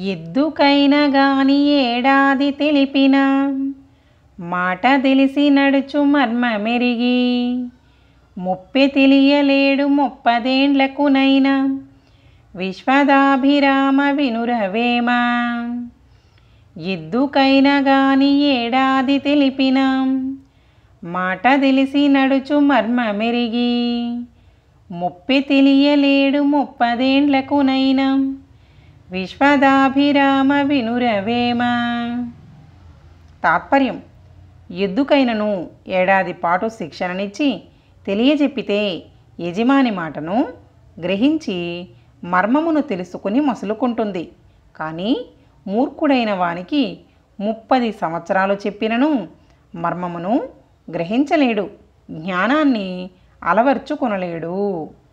ఎద్దుకైన గాని ఏడాది తెలిపిన మాట తెలిసి నడుచు మర్మ మెరిగి ముప్పె తెలియలేడు ముప్పదేండ్లకునైనా విశ్వదాభిరామ వినురవేమ ఎద్దుకైన గాని ఏడాది తెలిపిన మాట తెలిసి నడుచు మర్మ మెరిగి ముప్పె తెలియలేడు ముప్పదేండ్లకునైనా విశ్వదాభిరామ వినురవేమ తాత్పర్యం ఎద్దుకైనను ఏడాది పాటు శిక్షణనిచ్చి తెలియజెప్పితే యజమాని మాటను గ్రహించి మర్మమును తెలుసుకుని మసులుకుంటుంది కానీ మూర్ఖుడైన వానికి ముప్పది సంవత్సరాలు చెప్పినను మర్మమును గ్రహించలేడు జ్ఞానాన్ని అలవర్చుకొనలేడు